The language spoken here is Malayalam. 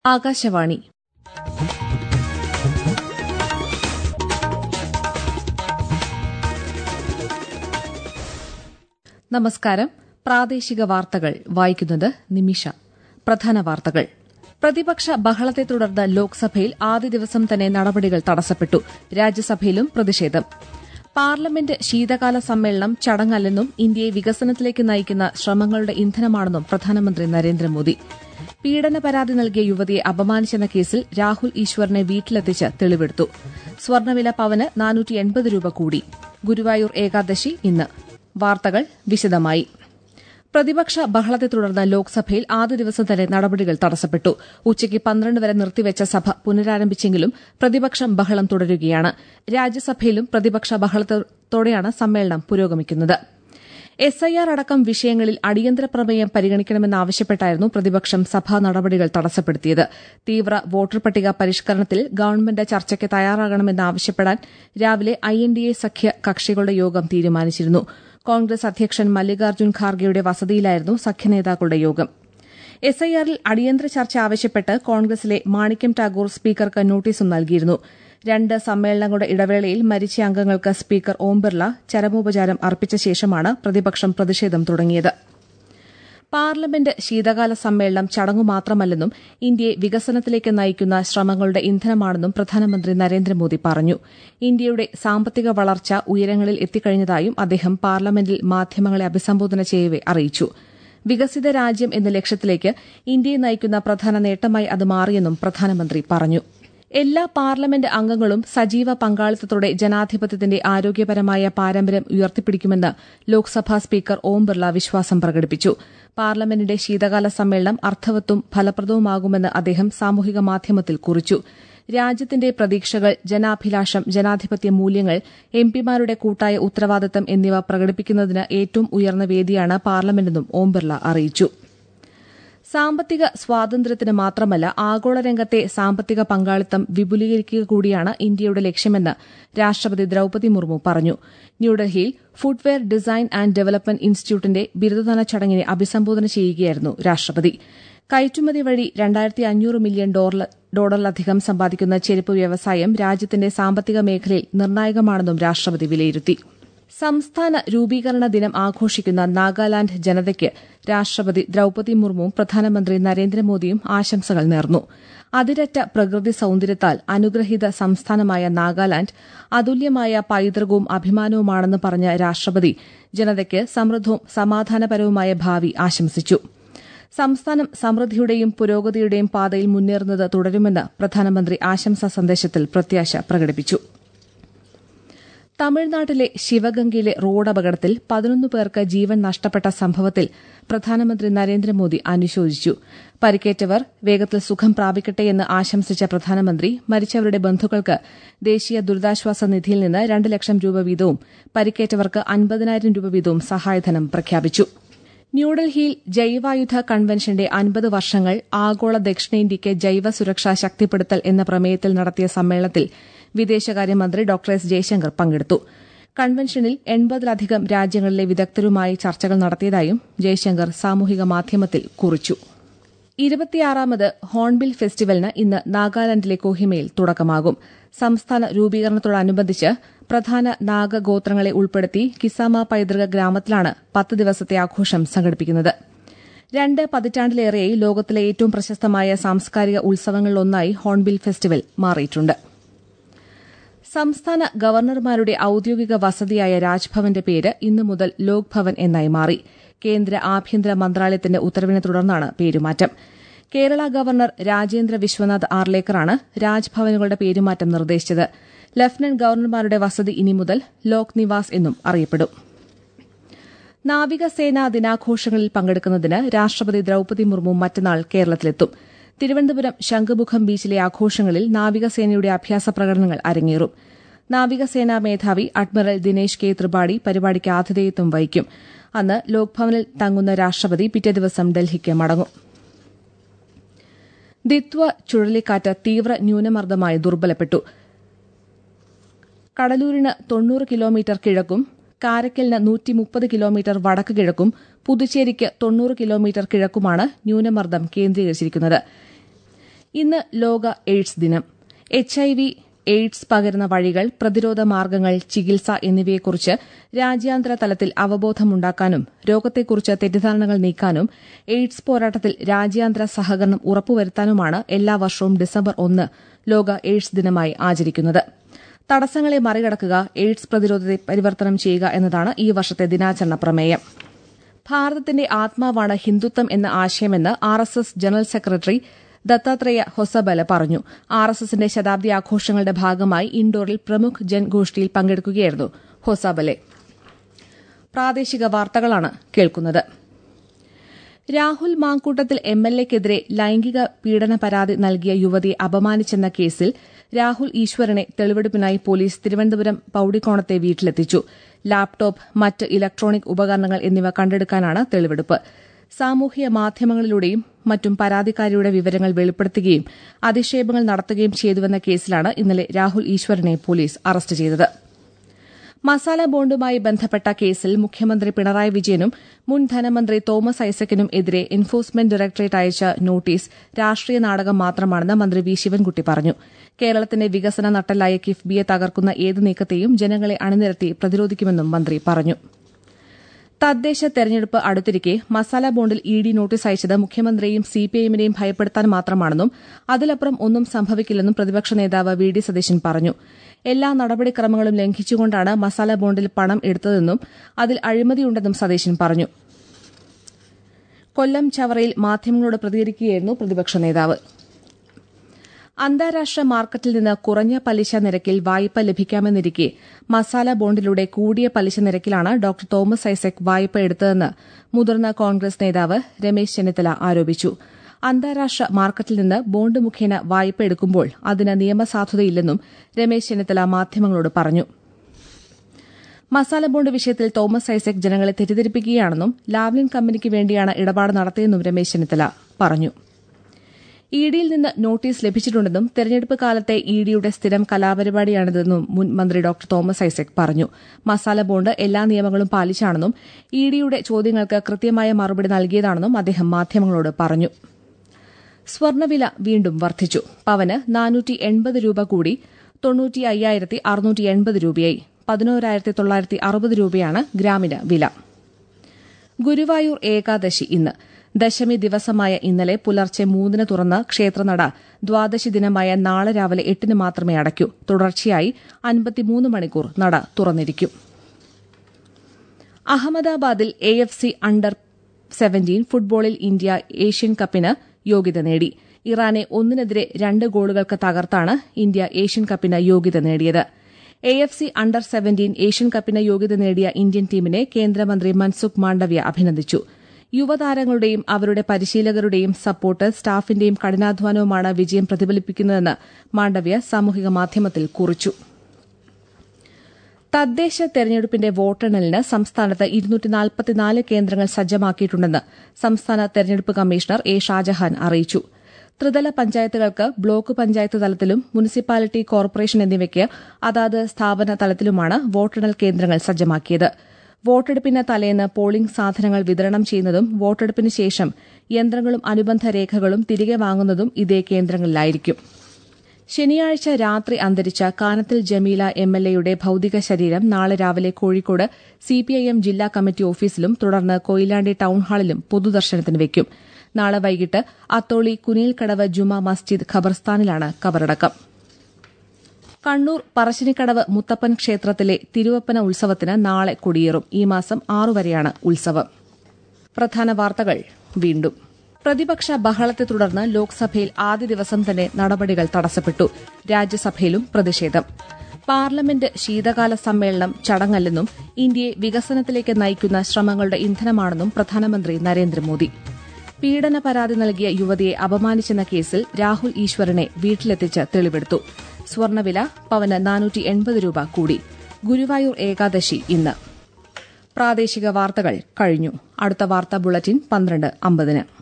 ആകാശവാണി നമസ്കാരം പ്രാദേശിക വാർത്തകൾ വായിക്കുന്നത് നിമിഷ പ്രധാന വാർത്തകൾ പ്രതിപക്ഷ ബഹളത്തെ തുടർന്ന് ലോക്സഭയിൽ ആദ്യ ദിവസം തന്നെ നടപടികൾ തടസ്സപ്പെട്ടു രാജ്യസഭയിലും പ്രതിഷേധം പാർലമെന്റ് ശീതകാല സമ്മേളനം ചടങ്ങല്ലെന്നും ഇന്ത്യയെ വികസനത്തിലേക്ക് നയിക്കുന്ന ശ്രമങ്ങളുടെ ഇന്ധനമാണെന്നും പ്രധാനമന്ത്രി നരേന്ദ്രമോദി പീഡന പരാതി നൽകിയ യുവതിയെ അപമാനിച്ചെന്ന കേസിൽ രാഹുൽ ഈശ്വറിനെ വീട്ടിലെത്തിച്ച് തെളിവെടുത്തു സ്വർണ്ണവില പവന് രൂപ കൂടി ഗുരുവായൂർ ഏകാദശി ഇന്ന് വാർത്തകൾ വിശദമായി പ്രതിപക്ഷ ബഹളത്തെ തുടർന്ന് ലോക്സഭയിൽ ആദ്യ ദിവസം തന്നെ നടപടികൾ തടസ്സപ്പെട്ടു ഉച്ചയ്ക്ക് പന്ത്രണ്ട് വരെ നിർത്തിവെച്ച സഭ പുനരാരംഭിച്ചെങ്കിലും പ്രതിപക്ഷം ബഹളം തുടരുകയാണ് രാജ്യസഭയിലും പ്രതിപക്ഷ ബഹളത്തോടെയാണ് സമ്മേളനം പുരോഗമിക്കുന്നത് എസ്ഐആർ അടക്കം വിഷയങ്ങളിൽ അടിയന്തര പ്രമേയം പരിഗണിക്കണമെന്നാവശ്യപ്പെട്ടായിരുന്നു പ്രതിപക്ഷം സഭാ നടപടികൾ തടസ്സപ്പെടുത്തിയത് തീവ്ര വോട്ടർ പട്ടിക പരിഷ്കരണത്തിൽ ഗവൺമെന്റ് ചർച്ചയ്ക്ക് തയ്യാറാകണമെന്നാവശ്യപ്പെടാൻ രാവിലെ ഐഎൻഡിഎ സഖ്യ കക്ഷികളുടെ യോഗം തീരുമാനിച്ചിരുന്നു കോൺഗ്രസ് അധ്യക്ഷൻ മല്ലികാർജ്ജുൻ ഖാർഗെയുടെ വസതിയിലായിരുന്നു സഖ്യനേതാക്കളുടെ യോഗം എസ്ഐആറിൽ അടിയന്തര ചർച്ച ആവശ്യപ്പെട്ട് കോൺഗ്രസിലെ മാണിക്യം ടാഗോർ സ്പീക്കർക്ക് നോട്ടീസും നൽകിയിരുന്നു രണ്ട് സമ്മേളനങ്ങളുടെ ഇടവേളയിൽ മരിച്ച അംഗങ്ങൾക്ക് സ്പീക്കർ ഓം ബിർള ചരമോപചാരം അർപ്പിച്ച ശേഷമാണ് പ്രതിപക്ഷം പ്രതിഷേധം തുടങ്ങിയത് പാർലമെന്റ് ശീതകാല സമ്മേളനം ചടങ്ങു മാത്രമല്ലെന്നും ഇന്ത്യയെ വികസനത്തിലേക്ക് നയിക്കുന്ന ശ്രമങ്ങളുടെ ഇന്ധനമാണെന്നും പ്രധാനമന്ത്രി നരേന്ദ്രമോദി പറഞ്ഞു ഇന്ത്യയുടെ സാമ്പത്തിക വളർച്ച ഉയരങ്ങളിൽ എത്തിക്കഴിഞ്ഞതായും അദ്ദേഹം പാർലമെന്റിൽ മാധ്യമങ്ങളെ അഭിസംബോധന ചെയ്യവെ അറിയിച്ചു വികസിത രാജ്യം എന്ന ലക്ഷ്യത്തിലേക്ക് ഇന്ത്യയെ നയിക്കുന്ന പ്രധാന നേട്ടമായി അത് മാറിയെന്നും പ്രധാനമന്ത്രി പറഞ്ഞു എല്ലാ പാർലമെന്റ് അംഗങ്ങളും സജീവ പങ്കാളിത്തത്തോടെ ജനാധിപത്യത്തിന്റെ ആരോഗ്യപരമായ പാരമ്പര്യം ഉയർത്തിപ്പിടിക്കുമെന്ന് ലോക്സഭാ സ്പീക്കർ ഓം ബിർള വിശ്വാസം പ്രകടിപ്പിച്ചു പാർലമെന്റിന്റെ ശീതകാല സമ്മേളനം അർത്ഥവത്തും ഫലപ്രദവുമാകുമെന്ന് അദ്ദേഹം സാമൂഹിക മാധ്യമത്തിൽ കുറിച്ചു രാജ്യത്തിന്റെ പ്രതീക്ഷകൾ ജനാഭിലാഷം ജനാധിപത്യ മൂല്യങ്ങൾ എംപിമാരുടെ കൂട്ടായ ഉത്തരവാദിത്തം എന്നിവ പ്രകടിപ്പിക്കുന്നതിന് ഏറ്റവും ഉയർന്ന വേദിയാണ് പാർലമെന്റെന്നും ഓം ബിർള അറിയിച്ചു സാമ്പത്തിക സ്വാതന്ത്ര്യത്തിന് മാത്രമല്ല ആഗോളരംഗത്തെ സാമ്പത്തിക പങ്കാളിത്തം വിപുലീകരിക്കുക കൂടിയാണ് ഇന്ത്യയുടെ ലക്ഷ്യമെന്ന് രാഷ്ട്രപതി ദ്രൌപതി മുർമു പറഞ്ഞു ന്യൂഡൽഹിയിൽ ഫുട്വെയർ ഡിസൈൻ ആൻഡ് ഡെവലപ്മെന്റ് ഇൻസ്റ്റിറ്റ്യൂട്ടിന്റെ ബിരുദദാന ചടങ്ങിനെ അഭിസംബോധന ചെയ്യുകയായിരുന്നു രാഷ്ട്രപതി കയറ്റുമതി വഴി രണ്ടായിരത്തി അഞ്ഞൂറ് മില്യൺ ഡോളറിലധികം സമ്പാദിക്കുന്ന ചെരുപ്പ് വ്യവസായം രാജ്യത്തിന്റെ സാമ്പത്തിക മേഖലയിൽ നിർണായകമാണെന്നും രാഷ്ട്രപതി വിലയിരുത്തി സംസ്ഥാന രൂപീകരണ ദിനം ആഘോഷിക്കുന്ന നാഗാലാന്റ് ജനതയ്ക്ക് രാഷ്ട്രപതി ദ്രൌപതി മുർമുവും പ്രധാനമന്ത്രി നരേന്ദ്രമോദിയും ആശംസകൾ നേർന്നു അതിരറ്റ പ്രകൃതി സൌന്ദര്യത്താൽ അനുഗ്രഹീത സംസ്ഥാനമായ നാഗാലാന്റ് അതുല്യമായ പൈതൃകവും അഭിമാനവുമാണെന്ന് പറഞ്ഞ രാഷ്ട്രപതി ജനതയ്ക്ക് സമൃദ്ധവും സമാധാനപരവുമായ ഭാവി ആശംസിച്ചു സംസ്ഥാനം സമൃദ്ധിയുടെയും പുരോഗതിയുടെയും പാതയിൽ മുന്നേറുന്നത് തുടരുമെന്ന് പ്രധാനമന്ത്രി ആശംസാ സന്ദേശത്തിൽ പ്രത്യാശ പ്രകടിപ്പിച്ചു തമിഴ്നാട്ടിലെ ശിവഗംഗയിലെ റോഡപകടത്തിൽ പതിനൊന്ന് പേർക്ക് ജീവൻ നഷ്ടപ്പെട്ട സംഭവത്തിൽ പ്രധാനമന്ത്രി നരേന്ദ്രമോദി അനുശോചിച്ചു പരിക്കേറ്റവർ വേഗത്തിൽ സുഖം പ്രാപിക്കട്ടെയെന്ന് ആശംസിച്ച പ്രധാനമന്ത്രി മരിച്ചവരുടെ ബന്ധുക്കൾക്ക് ദേശീയ ദുരിതാശ്വാസ നിധിയിൽ നിന്ന് രണ്ട് ലക്ഷം രൂപ വീതവും പരിക്കേറ്റവർക്ക് അൻപതിനായിരം രൂപ വീതവും സഹായധനം പ്രഖ്യാപിച്ചു ന്യൂഡൽഹിയിൽ ജൈവായുധ കൺവെൻഷന്റെ അൻപത് വർഷങ്ങൾ ആഗോള ദക്ഷിണേന്ത്യയ്ക്ക് ജൈവ സുരക്ഷ ശക്തിപ്പെടുത്തൽ എന്ന പ്രമേയത്തിൽ നടത്തിയ സമ്മേളനത്തിൽ വിദേശകാര്യമന്ത്രി ഡോക്ടർ എസ് ജയശങ്കർ പങ്കെടുത്തു കൺവെൻഷനിൽ എൺപതിലധികം രാജ്യങ്ങളിലെ വിദഗ്ധരുമായി ചർച്ചകൾ നടത്തിയതായും ജയശങ്കർ സാമൂഹിക മാധ്യമത്തിൽ കുറിച്ചു ഇരുപത്തിയാറാമത് ഹോൺബിൽ ഫെസ്റ്റിവലിന് ഇന്ന് നാഗാലാൻഡിലെ കോഹിമയിൽ തുടക്കമാകും സംസ്ഥാന രൂപീകരണത്തോടനുബന്ധിച്ച് പ്രധാന നാഗഗോത്രങ്ങളെ ഉൾപ്പെടുത്തി കിസാമ പൈതൃക ഗ്രാമത്തിലാണ് പത്ത് ദിവസത്തെ ആഘോഷം സംഘടിപ്പിക്കുന്നത് രണ്ട് പതിറ്റാണ്ടിലേറെയായി ലോകത്തിലെ ഏറ്റവും പ്രശസ്തമായ സാംസ്കാരിക ഉത്സവങ്ങളിലൊന്നായി ഹോൺബിൽ ഫെസ്റ്റിവൽ മാറിയിട്ടുണ്ട് സംസ്ഥാന ഗവർണർമാരുടെ ഔദ്യോഗിക വസതിയായ രാജ്ഭവന്റെ പേര് ഇന്നു മുതൽ ലോക് ഭവൻ എന്നായി മാറി കേന്ദ്ര ആഭ്യന്തര മന്ത്രാലയത്തിന്റെ ഉത്തരവിനെ തുടർന്നാണ് പേരുമാറ്റം കേരള ഗവർണർ രാജേന്ദ്ര വിശ്വനാഥ് ആർലേക്കറാണ് രാജ്ഭവനുകളുടെ പേരുമാറ്റം നിർദ്ദേശിച്ചത് ലഫ്റ്റനന്റ് ഗവർണർമാരുടെ വസതി ഇനി മുതൽ ലോക് നിവാസ് എന്നും അറിയപ്പെടും നാവികസേനാ ദിനാഘോഷങ്ങളിൽ പങ്കെടുക്കുന്നതിന് രാഷ്ട്രപതി ദ്രൌപതി മുർമു മറ്റന്നാൾ കേരളത്തിലെത്തും തിരുവനന്തപുരം ശംഖുമുഖം ബീച്ചിലെ ആഘോഷങ്ങളിൽ നാവികസേനയുടെ അഭ്യാസ പ്രകടനങ്ങൾ അരങ്ങേറും നാവികസേനാ മേധാവി അഡ്മിറൽ ദിനേശ് കെ ത്രിപാഠി പരിപാടിക്ക് ആതിഥേയത്വം വഹിക്കും അന്ന് ലോക്ഭവനിൽ തങ്ങുന്ന രാഷ്ട്രപതി പിറ്റേ ദിവസം ഡൽഹിക്ക് മടങ്ങും ദിത്വ ചുഴലിക്കാറ്റ് തീവ്ര ന്യൂനമർദ്ദമായി ദുർബലപ്പെട്ടു കടലൂരിന് തൊണ്ണൂറ് കിലോമീറ്റർ കിഴക്കും കാരക്കലിന് നൂറ്റി മുപ്പത് കിലോമീറ്റർ വടക്ക് കിഴക്കും പുതുച്ചേരിക്ക് തൊണ്ണൂറ് കിലോമീറ്റർ കിഴക്കുമാണ് ന്യൂനമർദ്ദം കേന്ദ്രീകരിച്ചിരിക്കുന്നത് ഇന്ന് ലോക എയ്ഡ്സ് ദിനം എച്ച് ഐ വി എയ്ഡ്സ് പകരുന്ന വഴികൾ പ്രതിരോധ മാർഗ്ഗങ്ങൾ ചികിത്സ എന്നിവയെക്കുറിച്ച് രാജ്യാന്തര തലത്തിൽ അവബോധമുണ്ടാക്കാനും രോഗത്തെക്കുറിച്ച് തെറ്റിദ്ധാരണകൾ നീക്കാനും എയ്ഡ്സ് പോരാട്ടത്തിൽ രാജ്യാന്തര സഹകരണം ഉറപ്പുവരുത്താനുമാണ് എല്ലാ വർഷവും ഡിസംബർ ഒന്ന് ലോക എയ്ഡ്സ് ദിനമായി ആചരിക്കുന്നത് തടസ്സങ്ങളെ മറികടക്കുക എയ്ഡ്സ് പ്രതിരോധത്തെ പരിവർത്തനം ചെയ്യുക എന്നതാണ് ഈ വർഷത്തെ ദിനാചരണ പ്രമേയം ഭാരതത്തിന്റെ ആത്മാവാണ് ഹിന്ദുത്വം എന്ന ആശയമെന്ന് R S S general secretary Dattatreya Hosabale പറഞ്ഞു ആർ എസ് എസിന്റെ ശതാബ്ദി ആഘോഷങ്ങളുടെ ഭാഗമായി ഇൻഡോറിൽ പ്രമുഖ് ജൻഗോഷ്ഠിയിൽ പങ്കെടുക്കുകയായിരുന്നു ഹൊസബലെ പ്രാദേശിക വാർത്തകളാണ് കേൾക്കുന്നത് രാഹുൽ മാങ്കൂട്ടത്തിൽ എം എൽ എക്കെതിരെ ലൈംഗിക പീഡന പരാതി നൽകിയ യുവതിയെ അപമാനിച്ചെന്ന കേസിൽ രാഹുൽ ഈശ്വരനെ തെളിവെടുപ്പിനായി പോലീസ് തിരുവനന്തപുരം പൌടിക്കോണത്തെ വീട്ടിലെത്തിച്ചു ലാപ്ടോപ്പ് മറ്റ് ഇലക്ട്രോണിക് ഉപകരണങ്ങൾ എന്നിവ കണ്ടെടുക്കാനാണ് തെളിവെടുപ്പ് സാമൂഹ്യ മാധ്യമങ്ങളിലൂടെയും മറ്റും പരാതിക്കാരിയുടെ വിവരങ്ങൾ വെളിപ്പെടുത്തുകയും അധിക്ഷേപങ്ങൾ നടത്തുകയും ചെയ്തുവെന്ന കേസിലാണ് ഇന്നലെ രാഹുൽ ഈശ്വരനെ പോലീസ് അറസ്റ്റ് ചെയ്തത് മസാല ബോണ്ടുമായി ബന്ധപ്പെട്ട കേസിൽ മുഖ്യമന്ത്രി പിണറായി വിജയനും മുൻ ധനമന്ത്രി തോമസ് ഐസക്കിനും എതിരെ എൻഫോഴ്സ്മെന്റ് ഡയറക്ടറേറ്റ് അയച്ച നോട്ടീസ് രാഷ്ട്രീയ നാടകം മാത്രമാണെന്ന് മന്ത്രി വി ശിവൻകുട്ടി പറഞ്ഞു കേരളത്തിന്റെ വികസന നട്ടലായ കിഫ്ബിയെ തകർക്കുന്ന ഏത് നീക്കത്തെയും ജനങ്ങളെ അണിനിരത്തി പ്രതിരോധിക്കുമെന്നും മന്ത്രി പറഞ്ഞു തദ്ദേശ തെരഞ്ഞെടുപ്പ് അടുത്തിരിക്കെ മസാല ബോണ്ടിൽ ഇ ഡി നോട്ടീസ് അയച്ചത് മുഖ്യമന്ത്രിയെയും സിപിഐഎമ്മിനെയും ഭയപ്പെടുത്താൻ മാത്രമാണെന്നും അതിലപ്പുറം ഒന്നും സംഭവിക്കില്ലെന്നും പ്രതിപക്ഷ നേതാവ് വി ഡി സതീശൻ പറഞ്ഞു എല്ലാ നടപടിക്രമങ്ങളും ലംഘിച്ചുകൊണ്ടാണ് മസാല ബോണ്ടിൽ പണം എടുത്തതെന്നും അതിൽ അഴിമതിയുണ്ടെന്നും സതീശൻ പറഞ്ഞു കൊല്ലം ചവറയിൽ മാധ്യമങ്ങളോട് പ്രതികരിക്കുകയായിരുന്നു പ്രതിപക്ഷ നേതാവ് അന്താരാഷ്ട്ര മാർക്കറ്റിൽ നിന്ന് കുറഞ്ഞ പലിശ നിരക്കിൽ വായ്പ ലഭിക്കാമെന്നിരിക്കെ മസാല ബോണ്ടിലൂടെ കൂടിയ പലിശ നിരക്കിലാണ് ഡോക്ടർ തോമസ് ഐസക് വായ്പ എടുത്തതെന്ന് മുതിർന്ന കോൺഗ്രസ് നേതാവ് രമേശ് ചെന്നിത്തല ആരോപിച്ചു അന്താരാഷ്ട്ര മാർക്കറ്റിൽ നിന്ന് ബോണ്ട് മുഖേന വായ്പ എടുക്കുമ്പോൾ അതിന് നിയമസാധുതയില്ലെന്നും രമേശ് ചെന്നിത്തല മാധ്യമങ്ങളോട് പറഞ്ഞു മസാല ബോണ്ട് വിഷയത്തിൽ തോമസ് ഐസക് ജനങ്ങളെ തെറ്റിദ്ധരിപ്പിക്കുകയാണെന്നും ലാവ്ലിൻ കമ്പനിക്ക് വേണ്ടിയാണ് ഇടപാട് നടത്തിയെന്നും രമേശ് ചെന്നിത്തല പറഞ്ഞു ഇ ഡിയിൽ നിന്ന് നോട്ടീസ് ലഭിച്ചിട്ടുണ്ടെന്നും തെരഞ്ഞെടുപ്പ് കാലത്തെ ഇ ഡിയുടെ സ്ഥിരം കലാപരിപാടിയാണിതെന്നും മുൻ മന്ത്രി ഡോക്ടർ തോമസ് ഐസക് പറഞ്ഞു മസാല ബോണ്ട് എല്ലാ നിയമങ്ങളും പാലിച്ചാണെന്നും ഇ ഡിയുടെ ചോദ്യങ്ങൾക്ക് കൃത്യമായ മറുപടി നൽകിയതാണെന്നും അദ്ദേഹം മാധ്യമങ്ങളോട് പറഞ്ഞു സ്വർണ്ണവില വീണ്ടും വർദ്ധിച്ചു പവന് നാനൂറ്റി എൺപത് രൂപ കൂടി തൊണ്ണൂറ്റി അയ്യായിരത്തി അറുന്നൂറ്റി എൺപത് രൂപയായി പതിനോരായിരത്തി തൊള്ളായിരത്തി അറുപത് രൂപയാണ് ഗ്രാമിന് വില ഗുരുവായൂർ ഏകാദശി ഇന്ന് ദശമി ദിവസമായ ഇന്നലെ പുലർച്ചെ മൂന്നിന് തുറന്ന ക്ഷേത്രനട ദ്വാദശി ദിനമായ നാളെ രാവിലെ എട്ടിന് മാത്രമേ അടയ്ക്കൂ തുടർച്ചയായി അൻപത്തിമൂന്ന് മണിക്കൂർ നട തുറന്നിരിക്കും അഹമ്മദാബാദിൽ A F C under seventeen ഫുട്ബോളിൽ ഇന്ത്യ ഏഷ്യൻ കപ്പിന് യോഗ്യത നേടി ഇറാനെ ഒന്നിനെതിരെ രണ്ട് ഗോളുകൾക്ക് തകർത്താണ് ഇന്ത്യ ഏഷ്യൻ കപ്പിന് യോഗ്യത നേടിയത് A F C under seventeen Asian കപ്പിന് യോഗ്യത നേടിയ ഇന്ത്യൻ ടീമിനെ കേന്ദ്രമന്ത്രി മൻസുഖ് മാണ്ഡവ്യ അഭിനന്ദിച്ചു യുവതാരങ്ങളുടെയും അവരുടെ പരിശീലകരുടെയും സപ്പോർട്ട് സ്റ്റാഫിന്റെയും കഠിനാധ്വാനവുമാണ് വിജയം പ്രതിഫലിപ്പിക്കുന്നതെന്ന് മാണ്ഡവ്യ സാമൂഹിക മാധ്യമത്തിൽ കുറിച്ചു തദ്ദേശ തെരഞ്ഞെടുപ്പിന്റെ വോട്ടെണ്ണലിന് സംസ്ഥാനത്ത് ഇരുന്നൂറ്റിനാൽപ്പത്തിനാല് കേന്ദ്രങ്ങൾ സജ്ജമാക്കിയിട്ടുണ്ടെന്ന് സംസ്ഥാന തെരഞ്ഞെടുപ്പ് കമ്മീഷണർ എ ഷാജഹാൻ അറിയിച്ചു ത്രിതല പഞ്ചായത്തുകൾക്ക് ബ്ലോക്ക് പഞ്ചായത്ത് തലത്തിലും മുനിസിപ്പാലിറ്റി കോർപ്പറേഷൻ എന്നിവയ്ക്ക് അതാത് സ്ഥാപന തലത്തിലുമാണ് വോട്ടെണ്ണൽ കേന്ദ്രങ്ങൾ സജ്ജമാക്കിയത് വോട്ടെടുപ്പിന് തലേന്ന് പോളിംഗ് സാധനങ്ങൾ വിതരണം ചെയ്യുന്നതും വോട്ടെടുപ്പിന് ശേഷം യന്ത്രങ്ങളും അനുബന്ധ രേഖകളും തിരികെ വാങ്ങുന്നതും ഇതേ കേന്ദ്രങ്ങളിലായിരിക്കും ശനിയാഴ്ച രാത്രി അന്തരിച്ച കാനത്തിൽ ജമീല എം എൽ എയുടെ ഭൌതിക ശരീരം നാളെ രാവിലെ കോഴിക്കോട് സിപിഐഎം ജില്ലാ കമ്മിറ്റി ഓഫീസിലും തുടർന്ന് കൊയിലാണ്ടി ടൌൺഹാളിലും പൊതുദർശനത്തിന് വയ്ക്കും നാളെ വൈകിട്ട് അത്തോളി കുനിൽക്കടവ് ജുമാ മസ്ജിദ് ഖബർസ്ഥാനിലാണ് കബറടക്കം കണ്ണൂർ പറശ്ശിനിക്കടവ് മുത്തപ്പൻ ക്ഷേത്രത്തിലെ തിരുവപ്പന ഉത്സവത്തിന് നാളെ കൊടിയേറും ഈ മാസം ആറുവരെയാണ് ഉത്സവം പ്രധാന വാർത്തകൾ വീണ്ടും പ്രതിപക്ഷ ബഹളത്തെ തുടർന്ന് ലോക്സഭയിൽ ആദ്യ ദിവസം തന്നെ നടപടികൾ തടസ്സപ്പെട്ടു രാജ്യസഭയിലും പ്രതിഷേധം പാർലമെന്റ് ശീതകാല സമ്മേളനം ചടങ്ങല്ലെന്നും ഇന്ത്യയെ വികസനത്തിലേക്ക് നയിക്കുന്ന ശ്രമങ്ങളുടെ ഇന്ധനമാണെന്നും പ്രധാനമന്ത്രി നരേന്ദ്രമോദി പീഡന പരാതി നൽകിയ യുവതിയെ അപമാനിച്ചെന്ന കേസിൽ രാഹുൽ ഈശ്വരനെ വീട്ടിലെത്തിച്ച് തെളിവെടുത്തു സ്വർണ്ണവില പവന് നാനൂറ്റി എൺപത് രൂപ കൂടി ഗുരുവായൂർ ഏകാദശി ഇന്ന് പ്രാദേശിക വാർത്തകൾ കഴിഞ്ഞു അടുത്ത വാർത്താ ബുള്ളറ്റിൻ പന്ത്രണ്ട് അമ്പതിന്